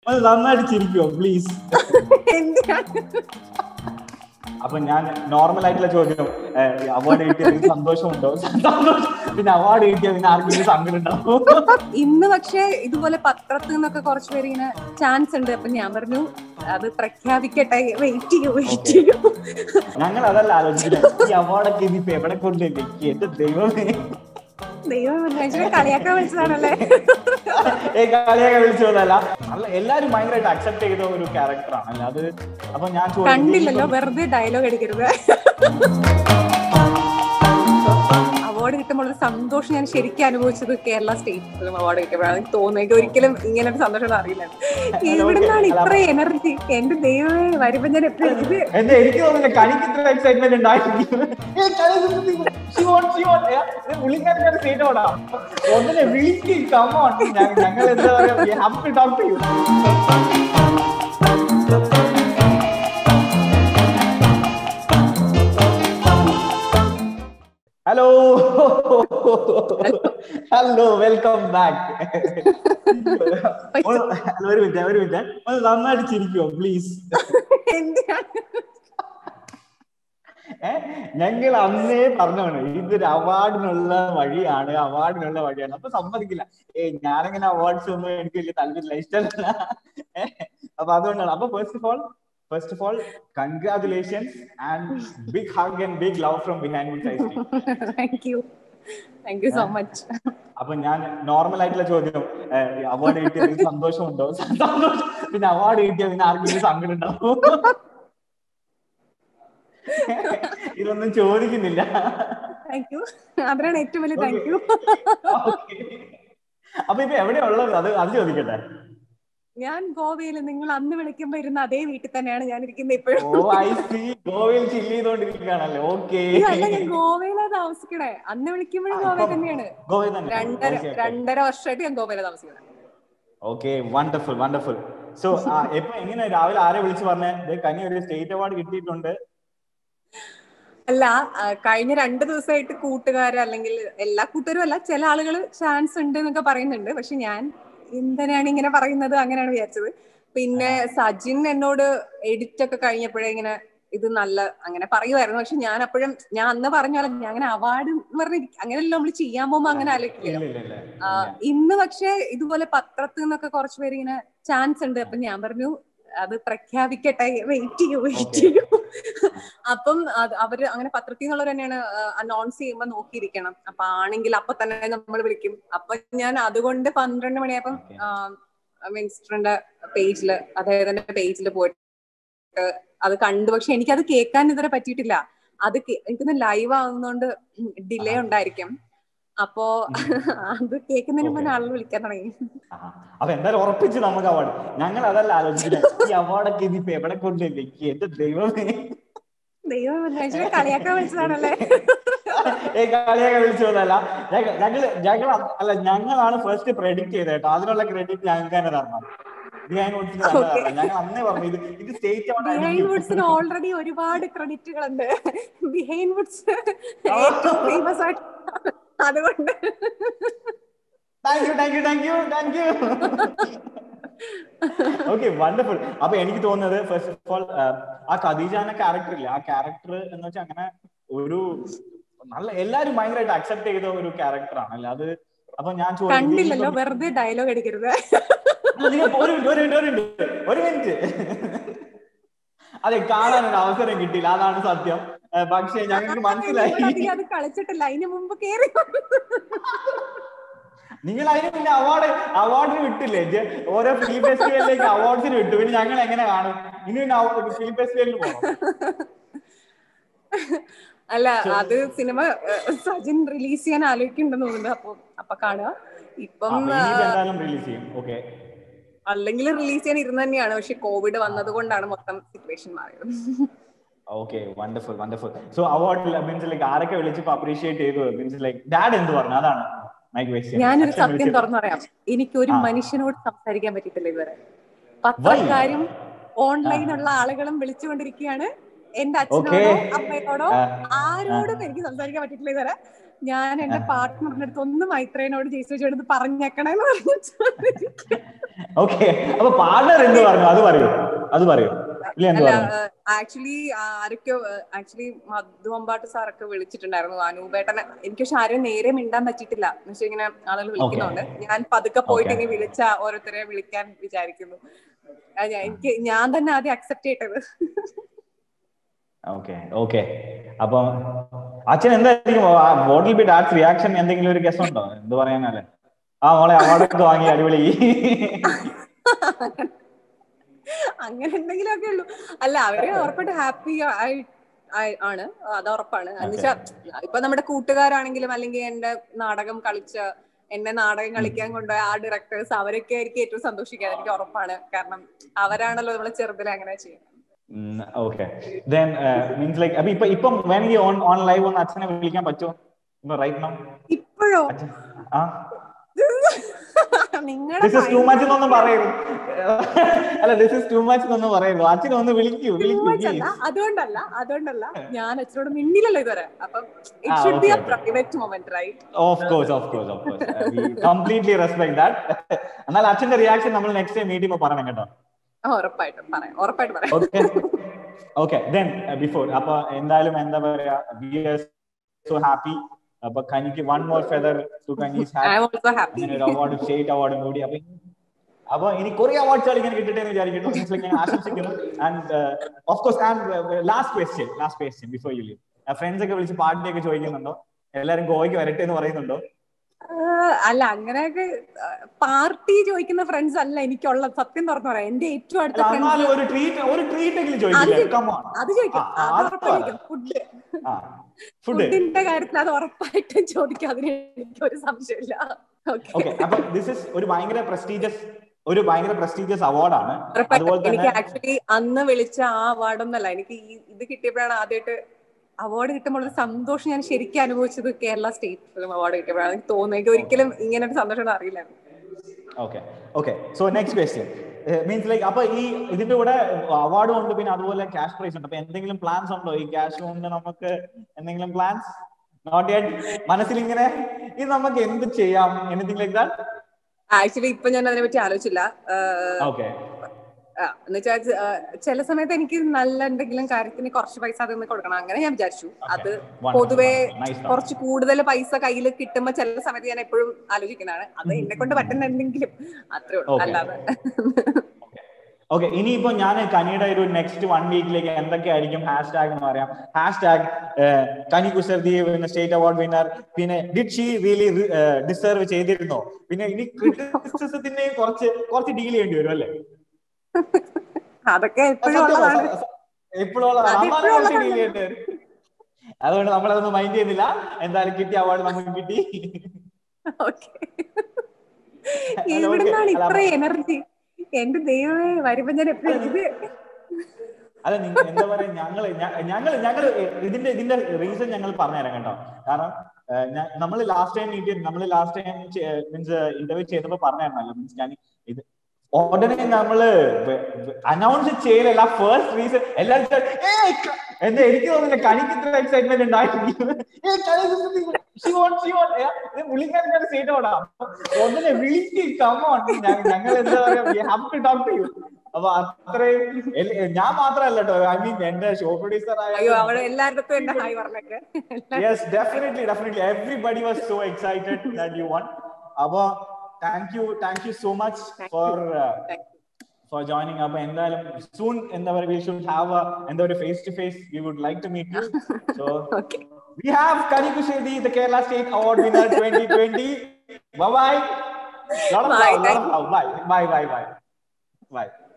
ഒന്ന് നന്നായിട്ട് ചിരിക്കുവോ പ്ലീസ് എന്തിനാണ് അപ്പൊ ഞാൻ നോർമൽ ആയിട്ടുള്ള ചോദ്യം അവാർഡ് കിട്ടിയതിന് സന്തോഷമുണ്ടോ സന്തോഷം പിന്നെ അവാർഡ് കിട്ടിയതിന് ആർക്കെങ്കിലും സങ്കടം ഉണ്ടാവും ഇന്ന് പക്ഷേ ഇതുപോലെ പത്രത്തിൽ നിന്നൊക്കെ കുറച്ച് പേര് ഇങ്ങനെ ചാൻസ് ഉണ്ട് അപ്പൊ ഞാൻ പറഞ്ഞു അത് പ്രഖ്യാപിക്കട്ടെ വെയിറ്റ് ചെയ്യൂ വെയിറ്റ് ചെയ്യൂ ഞങ്ങൾ അതല്ല ആലോചിക്കുന്നത് ഈ അവാർഡൊക്കെ ഇതിപ്പോ എവിടെ കൊണ്ടുപോയി എന്റെ ദൈവമേ ദൈവം മനുഷ്യനെ കളിയാക്കാൻ വിളിച്ചതാണല്ലേ ഏ കളിയൊക്കെ വിളിച്ചതല്ല അല്ല എല്ലാരും ഭയങ്കരമായിട്ട് അക്സെപ്റ്റ് ചെയ്ത ഒരു ക്യാരക്ടറാണ് അല്ല അത് അപ്പൊ ഞാൻ ചോദിക്കുന്നത് കണ്ടില്ലല്ലോ വെറുതെ ഡയലോഗ് അടിക്കരുത് അവാർഡ് കിട്ടുമ്പോൾ ഒരു സന്തോഷം ഞാൻ ശരിക്കും അനുഭവിച്ചത് കേരള സ്റ്റേറ്റ് ഫിലിം അവാർഡ് കിട്ടുമ്പോഴാണ് എനിക്ക് തോന്നുന്നത് എനിക്ക് ഒരിക്കലും ഇങ്ങനെ ഒരു സന്തോഷം അറിയില്ല ഇവിടെ നിന്നാണ് ഇത്ര എനർജി എന്റെ ദൈവമേ വരുമ്പോ ഞാൻ എപ്പോഴും ഇത് എന്റെ എനിക്ക് തോന്നുന്നില്ല കണിക്ക് ഇത്ര എക്സൈറ്റ്മെന്റ് ഉണ്ടായിരുന്നു പുള്ളിക്കാരൻ സ്റ്റേറ്റ് ഓടാ ഒന്നിനെ വിളിക്ക് കമോൺ ഞങ്ങൾ എന്താ പറയാ have to talk to you hello hello welcome back ഒരു മിനിറ്റ് ഒരു മിനിറ്റ് ഒന്ന് നന്നായിട്ട് ചിരിക്കുവോ പ്ലീസ് എന്തിനാണ് ഞങ്ങൾ അന്നേ പറഞ്ഞാണ് ഇതൊരു അവാർഡിനുള്ള വഴിയാണ് അവാർഡിനുള്ള വഴിയാണ് അപ്പൊ സമ്മതിക്കില്ല ഏ ഞാനങ്ങനെ അവാർഡ്സ് ഒന്നും എനിക്ക് വലിയ താല്പര്യമില്ല ഇഷ്ടമല്ല ഏ, അപ്പൊ അതുകൊണ്ടാണ് അപ്പൊ first of all first of all congratulations and big hug and big love from behind ice cream thank you thank you so much അപ്പൊ ഞാൻ നോർമൽ ആയിട്ടുള്ള ചോദ്യം അവാർഡ് കിട്ടിയതിന് സന്തോഷമുണ്ടോ സന്തോഷം പിന്നെ അവാർഡ് കിട്ടിയതിന് ആർക്കെങ്കിലും സങ്കടം ഉണ്ടാവും ഇതൊന്നും ചോദിക്കുന്നില്ല താങ്ക് യു അതിനാണ് ഏറ്റവും വലിയ താങ്ക് യു Okay. അപ്പൊ ഇപ്പൊ എവിടെയാ ഉള്ളത് അത് അത് ചോദിക്കട്ടെ ഞാൻ ഗോവയിൽ നിങ്ങൾ അന്ന് വിളിക്കുമ്പോ ഇരുന്ന അതേ വീട്ടിൽ തന്നെയാണ് ഞാൻ ഇരിക്കുന്നത് ഇപ്പോഴും ഓ ഐ സി ഗോവയിൽ ചില്ല് ചെയ്തോണ്ടിരിക്കുകയാണല്ലേ ഓക്കെ അല്ല ഞാൻ ഗോവയിലാ താമസിക്കണേ അന്ന് വിളിക്കുമ്പോഴും ഗോവയിൽ തന്നെയാണ് ഗോവയിൽ തന്നെ രണ്ടര രണ്ടര വർഷമായിട്ട് ഞാൻ ഗോവയിലാ താമസിക്കുന്നത് ഓക്കെ വണ്ടർഫുൾ വണ്ടർഫുൾ സോ എപ്പൊ എങ്ങനെ രാവിലെ ആരെ വിളിച്ചു പറഞ്ഞേ കനി ഒരു സ്റ്റേറ്റ് അവാർഡ് കിട്ടിയിട്ടുണ്ട് അല്ല ആ, കഴിഞ്ഞ രണ്ട് ദിവസമായിട്ട് കൂട്ടുകാര് അല്ലെങ്കിൽ എല്ലാ കൂട്ടുകാരും അല്ല ചില ആളുകൾ ചാൻസ് ഉണ്ട് എന്നൊക്കെ പറയുന്നുണ്ട് പക്ഷെ ഞാൻ എന്തിനാണ് ഇങ്ങനെ പറയുന്നത് അങ്ങനെയാണ് വിചാരിച്ചത് പിന്നെ സജിൻ എന്നോട് എഡിറ്റ് ഒക്കെ കഴിഞ്ഞപ്പോഴേ ഇങ്ങനെ ഇത് നല്ല അങ്ങനെ പറയുമായിരുന്നു പക്ഷെ ഞാൻ അപ്പോഴും ഞാൻ അന്ന് പറഞ്ഞ പോലെ ഞാൻ അങ്ങനെ അവാർഡ് എന്ന് പറഞ്ഞ അങ്ങനെയല്ല നമ്മൾ ചെയ്യാൻ പോകുമ്പോ അങ്ങനെ ആലോചിക്കില്ല ഇല്ല ഇല്ല ഇല്ല ആ, ഇന്ന് പക്ഷേ ഇതുപോലെ പത്രത്തിൽ നിന്നൊക്കെ കുറച്ച് പേര് ഇങ്ങനെ ചാൻസ് ഉണ്ട് അപ്പൊ ഞാൻ പറഞ്ഞു അത് പ്രഖ്യാപിക്കട്ടെ വെയിറ്റ് ചെയ്യൂ വെയിറ്റ് ചെയ്യൂ അപ്പം അത് അവര് അങ്ങനെ പത്രത്തിൽ നിന്നുള്ളവർ തന്നെയാണ് അനൗൺസ് ചെയ്യുമ്പോ നോക്കിയിരിക്കണം അപ്പൊ ആണെങ്കിൽ അപ്പൊ തന്നെ നമ്മൾ വിളിക്കും അപ്പൊ ഞാൻ അതുകൊണ്ട് പന്ത്രണ്ട് മണിയായപ്പം മിനിസ്റ്ററിന്റെ പേജില് അദ്ദേഹത്തിന്റെ പേജിൽ പോയിട്ട് അത് കണ്ടു പക്ഷെ എനിക്കത് കേൾക്കാൻ ഇതുവരെ പറ്റിയിട്ടില്ല അത് കേ- എനിക്കൊന്ന് ലൈവ് ആവുന്നതുകൊണ്ട് ഡിലേ ഉണ്ടായിരിക്കും അപ്പോ അത് കേൾക്കുന്നതിന് മുന്നേ ആളുകൾ വിളിക്കാൻ തുടങ്ങി ആഹാ. അപ്പൊ എന്തായാലും ഉറപ്പിച്ച് നമുക്ക് അവാർഡ് ഞങ്ങൾ അതല്ല ആലോചിക്കുന്നത് ഈ അവാർഡൊക്കെ ഇതിപ്പോ എവിടെ കൊണ്ടുപോയി എന്റെ ദൈവമേ ദൈവം മനുഷ്യനെ കളിയാക്കാൻ വിളിച്ചതാണല്ലേ ഏ കളിയൊക്കെ വിളിച്ചതല്ല ഞങ്ങള് ഞങ്ങൾ അല്ല ഞങ്ങളാണ് ഫസ്റ്റ് പ്രെഡിക്ട് ചെയ്തത് കേട്ടോ അതിനുള്ള ക്രെഡിറ്റ് ഞങ്ങൾക്ക് തന്നെ തരണം ബിഹൈൻഡ് വുഡ്സിന് തന്നെ Okay. തരണം ഞങ്ങൾ അന്നേ പറഞ്ഞു ഇത് ഇത് സ്റ്റേറ്റ് ബിഹൈൻ വുഡ്സിന് ഓൾറെഡി ഒരുപാട് ക്രെഡിറ്റുകൾ ഉണ്ട് ബിഹൈൻ വുഡ്സ് ഏറ്റവും ഫേമസ് ആയിട്ട് അതുകൊണ്ട് thank you thank you thank you thank you okay wonderful അപ്പൊ എനിക്ക് തോന്നുന്നത് ഫസ്റ്റ് ഓഫ് ഓൾ ആ ഖദീജ എന്ന ക്യാരക്ടർ ഇല്ല ആ ക്യാരക്ടർ എന്ന് വെച്ചാൽ അങ്ങനെ ഒരു നല്ല എല്ലാരും ഭയങ്കരമായിട്ട് അക്സെപ്റ്റ് ചെയ്ത ഒരു ക്യാരക്ടറാണ് അല്ല അത് അപ്പൊ ഞാൻ ചോദിക്കുന്നത് കണ്ടില്ലല്ലോ വെറുതെ ഡയലോഗ് അടിക്കരുത് അല്ല, നിങ്ങൾ ഒരു മിനിറ്റ് ഒരു മിനിറ്റ് ഒരു മിനിറ്റ് ഒരു മിനിറ്റ് അതെ കാണാൻ ഒരു അവസരം കിട്ടിയില്ല അതാണ് സത്യം ഏ, പക്ഷേ ഞങ്ങൾക്ക് മനസ്സിലായി അധികം അത് കളിച്ചിട്ടില്ല അതിന് മുമ്പ് കേറി നിങ്ങൾ അതിന് പിന്നെ അവാർഡ് അവാർഡിന് വിട്ടില്ലേ ജെ- ഓരോ ഫിലിം ഫെസ്റ്റിവലിലേക്ക് അവാർഡ്സിന് വിട്ടു പിന്നെ ഞങ്ങൾ എങ്ങനെ കാണും ഇനി പിന്നെ ഫിലിം ഫെസ്റ്റിവലിന് പോകണം അല്ല അത് സിനിമ ഏഹ്, സജിൻ റിലീസ് ചെയ്യാൻ ആലോചിക്കുന്നുണ്ടെന്ന് തോന്നുന്നുണ്ട് അപ്പൊ അപ്പൊ കാണുക ഇപ്പം ആ, ഇനി ഇത് എന്തായാലും റിലീസ് ചെയ്യും ഓക്കെ അല്ലെങ്കിൽ റിലീസ് ചെയ്യാൻ ഇരുന്ന് തന്നെയാണ് പക്ഷെ കോവിഡ് വന്നത് കൊണ്ടാണ് മൊത്തം സിറ്റുവേഷൻ മാറിയത് okay wonderful wonderful so award means like ആരൊക്കെ വിളിച്ചപ്പോ അപ്രീഷിയേറ്റ് ചെയ്തു മീൻസ് ലൈക്ക് ഡാഡ് എന്ത് പറഞ്ഞു അതാണ് മൈ ക്വസ്റ്റ്യൻ ഞാനൊരു സത്യം തുറന്നു പറയാം എനിക്ക് ഒരു മനുഷ്യനോട് സംസാരിക്കാൻ പറ്റിയിട്ടില്ല ഇതുവരെ പത്രക്കാരും ഓൺലൈനുള്ള ആളുകളും വിളിച്ചുകൊണ്ടിരിക്കുകയാണ് എന്റെ അച്ഛനോടോ Okay. അമ്മയോടോ ആ, ആരോടും എനിക്ക് സംസാരിക്കാൻ പറ്റിയിട്ടില്ല ഇതുവരെ ഞാൻ എന്റെ പാർട്ട്ണറിന്റെ അടുത്ത് ഒന്ന് മൈത്രേനോട് ജയിച്ചോട് പറഞ്ഞേക്കണേന്ന് പറഞ്ഞു ഓക്കെ അപ്പൊ പാർട്ണർ എന്ത് പറഞ്ഞു അത് പറയൂ അത് പറയൂ ഇല്ല എന്ത് അല്ല പറഞ്ഞു ആക്ച്വലി ആരൊക്കെ ആക്ച്വലി മധു അമ്പാട്ട് സാറൊക്കെ വിളിച്ചിട്ടുണ്ടായിരുന്നു അനൂപേട്ടനെ എനിക്ക് പക്ഷെ ആരും നേരെ മിണ്ടാൻ പറ്റിയിട്ടില്ല എന്ന് വെച്ചാൽ ഇങ്ങനെ ആളുകൾ വിളിക്കുന്നുണ്ട് ഞാൻ പതുക്കെ പോയിട്ട് Okay. ഇനി വിളിച്ച ഓരോരുത്തരെ വിളിക്കാൻ വിചാരിക്കുന്നു ആ, ഞാൻ- എനിക്ക് ഞാൻ തന്നെ ആദ്യം അക്സെപ്റ്റ് ചെയ്തത് ഓക്കെ ഓക്കെ അപ്പൊ അച്ഛൻ എന്തായിരിക്കും ബോട്ടിൽ ബിറ്റ് ആർട്സ് റിയാക്ഷൻ എന്തെങ്കിലും ഒരു ഗസ് ഉണ്ടോ എന്ത് പറയാനല്ലേ ആ മോളെ അവാർഡൊക്കെ വാങ്ങി അടിപൊളി അങ്ങനെ എന്തെങ്കിലുമൊക്കെ ഉള്ളൂ അല്ല അവര് ഉറപ്പായിട്ട് ഹാപ്പി ആണ് അത് ഉറപ്പാണ് എന്നുവെച്ചാ ഇപ്പൊ നമ്മുടെ കൂട്ടുകാരാണെങ്കിലും അല്ലെങ്കിൽ എന്റെ നാടകം കളിച്ച എന്നെ നാടകം കളിക്കാൻ കൊണ്ടുപോയ ആ ഡയറക്ടേഴ്സ് അവരൊക്കെ ആയിരിക്കും ഏറ്റവും സന്തോഷിക്കാൻ എനിക്ക് ഉറപ്പാണ് കാരണം അവരാണല്ലോ നമ്മളെ ചെറുതിലെ അങ്ങനെ ചെയ്യുന്നത് ഓക്കെ ദെൻ മീൻസ് ലൈക്ക് അപ്പൊ ഇപ്പൊ ഇപ്പം വേണമെങ്കിൽ ഓൺ ഓൺ ലൈവ് ഒന്ന് അച്ഛനെ വിളിക്കാൻ പറ്റുമോ ഇപ്പൊ റൈറ്റ് നോ ഇപ്പോഴോ അച്ഛൻ ആ നിങ്ങളുടെ ദിസ് ഇസ് ടു മച്ച് എന്നൊന്നും പറയരുത് അല്ല ദിസ് ഇസ് ടു മച്ച് എന്നൊന്നും പറയരുത് അച്ഛനെ ഒന്ന് വിളിക്കൂ വിളിക്കൂ അല്ല അതുകൊണ്ടല്ല അതുകൊണ്ടല്ല ഞാൻ അച്ഛനോട് മിന്നില്ലല്ലോ ഇതുവരെ അപ്പം it ah, should be a okay, okay. Private moment right of course of course of course completely respect that എന്നാൽ അച്ഛന്റെ റിയാക്ഷൻ നമ്മൾ നെക്സ്റ്റ് ടൈം മീറ്റ് ചെയ്യുമ്പോൾ പറയണം കേട്ടോ ഉറപ്പായിട്ടും പറയാം ഉറപ്പായിട്ടും പറയാം ഓക്കെ ഓക്കെ ദെൻ ബിഫോർ അപ്പൊ എന്തായാലും എന്താ പറയാ വി ആർ സോ ഹാപ്പി അപ്പൊ കനിക്ക് one more feather to Kani's I am also happy അങ്ങനെ ഒരു അവാർഡ് സ്റ്റേറ്റ് അവാർഡും കൂടി അപ്പൊ ഇനി- അപ്പൊ ഇനി കുറെ അവാർഡ്സ് ഇങ്ങനെ കിട്ടട്ടെ എന്ന് വിചാരിക്കുന്നു Means like ഞാൻ ആശംസിക്കുന്നു and of course and last question last question before you leave friends ഒക്കെ വിളിച്ച് പാർട്ടിയൊക്കെ ചോദിക്കുന്നുണ്ടോ എല്ലാരും ഗോവയ്ക്ക് വരട്ടെ എന്ന് പറയുന്നുണ്ടോ അല്ല അങ്ങനെയൊക്കെ പാർട്ടി ചോദിക്കുന്ന ഫ്രണ്ട്സ് അല്ല എനിക്കുള്ളത് സത്യം തുറന്നു പറയാം എന്റെ ഏറ്റവും അടുത്ത അല്ല, ഫ്രണ്ട്സ് എന്നാലും ഒരു ട്രീറ്റ് ഒരു ട്രീറ്റ് എങ്കിലും ചോദിക്കില്ലേ അത് കമോൺ അത് ചോദിക്കും ആ, ആ, അത് അത് ഉറപ്പായിരിക്കും ഫുഡ് ആ ഫുഡ് ഫുഡിന്റെ കാര്യത്തിൽ അത് ഉറപ്പായിട്ടും ചോദിക്കും അതിന് എനിക്ക് ഒരു സംശയമില്ല ഓക്കെ ഓക്കെ അപ്പൊ ദിസ് ഇസ് ഒരു ഭയങ്കര പ്രസ്റ്റീജിയസ് ഒരു ഭയങ്കര പ്രസ്റ്റീജിയസ് അവാർഡാണ് അതുപോലെ എനിക്ക് തന്നെ ആക്ച്വലി അന്ന് വിളിച്ച ആ അവാർഡൊന്നല്ല എനിക്ക് ഈ ഇത് കിട്ടിയപ്പോഴാണ് ആദ്യമായിട്ട് അവാർഡ് കിട്ടുമ്പോൾ ഒരു സന്തോഷം ഞാൻ ശരിക്കും അനുഭവിച്ചത് കേരള സ്റ്റേറ്റ് ഫിലിം അവാർഡ് കിട്ടിയപ്പോഴാണ് എനിക്ക് തോന്നുന്നത് എനിക്ക് ഒരിക്കലും ഇങ്ങനെ ഒരു സന്തോഷം അറിയില്ലായിരുന്നു okay okay so next question means like അപ്പൊ ഈ ഇതിന്റെ കൂടെ അവാർഡും ഉണ്ട് പിന്നെ അതുപോലെ ക്യാഷ് പ്രൈസ് ഉണ്ട് അപ്പൊ എന്തെങ്കിലും പ്ലാൻസ് ഉണ്ടോ ഈ ക്യാഷ് കൊണ്ട് നമുക്ക് എന്തെങ്കിലും പ്ലാൻസ് നോട്ട് യെറ്റ് മനസ്സിൽ ഇങ്ങനെ ഇത് നമുക്ക് എന്ത് ചെയ്യാം എനിത്തിങ് ലൈക്ക് ദാറ്റ് ആക്ച്വലി ഇപ്പൊ ഞാൻ അതിനെ പറ്റി ആലോചിച്ചില്ല ഓക്കെ എന്നുവെച്ചാൽ ചില സമയത്ത് എനിക്ക് നല്ല എന്തെങ്കിലും കാര്യത്തിന് കുറച്ച് പൈസ അതിൽ നിന്ന് കൊടുക്കണം അങ്ങനെ ഞാൻ വിചാരിച്ചു അത് പൊതുവെ കുറച്ച് കൂടുതൽ പൈസ കയ്യിൽ കിട്ടുമ്പോ ചില സമയത്ത് ഞാൻ എപ്പോഴും ആലോചിക്കുന്നതാണ് അത് എന്നെ കൊണ്ട് പറ്റുന്ന എന്തെങ്കിലും അത്രേ ഉള്ളൂ Okay. അല്ലാതെ ഓക്കെ ഇനിയിപ്പോ ഞാൻ കനിയുടെ ഒരു നെക്സ്റ്റ് വൺ വീക്കിലേക്ക് എന്തൊക്കെയായിരിക്കും ഹാഷ് ടാഗ് എന്ന് പറയാം ഹാഷ് ടാഗ് കനി കുസർദി പിന്നെ സ്റ്റേറ്റ് അവാർഡ് വിന്നർ പിന്നെ ഡിഡ് ഷീ റിയലി ഡിസേർവ് ചെയ്തിരുന്നോ പിന്നെ ഇനി ക്രിറ്റിസിസത്തിന്റെയും കുറച്ച് കുറച്ച് ഡീൽ ചെയ്യേണ്ടി വരും അല്ലേ അതൊക്കെ എപ്പോഴും ഉള്ളതാണ് എപ്പോഴുള്ള അത് എപ്പോഴും ഉള്ളതാണ്. ഡീൽ ചെയ്യേണ്ടി വരും അതുകൊണ്ട് നമ്മളതൊന്നും മൈൻഡ് ചെയ്യുന്നില്ല എന്തായാലും കിട്ടിയ അവാർഡ് നമുക്ക് കിട്ടി ഓക്കെ അല്ല, എവിടുന്നാണ് okay. അല്ല, ഇത്ര എനർജി എന്റെ ദൈവമേ വരുമ്പോ ഞാൻ എപ്പോഴും ഇത് അല്ല നിങ്ങൾ എന്താ പറയാ ഞങ്ങള് ഞ- ഞങ്ങള് ഞങ്ങള് ഇതിന്റെ ഇതിന്റെ റീസൺ ഞങ്ങൾ പറഞ്ഞുതരാം കേട്ടോ കാരണം നമ്മൾ ലാസ്റ്റ് ടൈം മീറ്റ് നമ്മൾ ലാസ്റ്റ് ടൈം മീൻസ് ഇന്റർവ്യൂ ചെയ്തപ്പോ പറഞ്ഞായിരുന്നല്ലോ മീൻസ് ഞാൻ ഇത് ഉടനെ നമ്മള് അനൗൺസ് ചെയ്യലല്ല ഫസ്റ്റ് റീസൺ എല്ലാവരും ചോ- "ഏയ് ക-" എന്താ എനിക്ക് തോന്നുന്നില്ല കണിക്ക് ഇത്ര എക്സൈറ്റ്മെന്റ് ഉണ്ടായിട്ടില്ല ഏയ് കണി she want, she want. ഏ, ഇത് പുള്ളിക്കാരൻ സീറ്റ് ഓടാം ഉടനെ വിളിക്ക് കമോൺ ഞങ്ങൾ എന്താ പറയാ we have to talk to you അപ്പൊ അത്രയും എല്ല- ഞാൻ മാത്രമല്ല കേട്ടോ ഐ മീൻ എന്റെ ഷോ പ്രൊഡ്യൂസർ ആയ അയ്യോ അവിടെ എല്ലായിടത്തും എന്റെ ഹായ് പറഞ്ഞൊക്കെ yes definitely definitely everybody was so excited that you won അപ്പൊ thank you thank you so much for uh, for joining അപ്പൊ എന്തായാലും soon എന്താ പറയുക we should have a എന്താ പറയുക face to face we would like to meet you so okay we have Kani Kushedi the Kerala State Award winner 2020 bye bye lot of Bye, love lot thank of love bye bye bye bye bye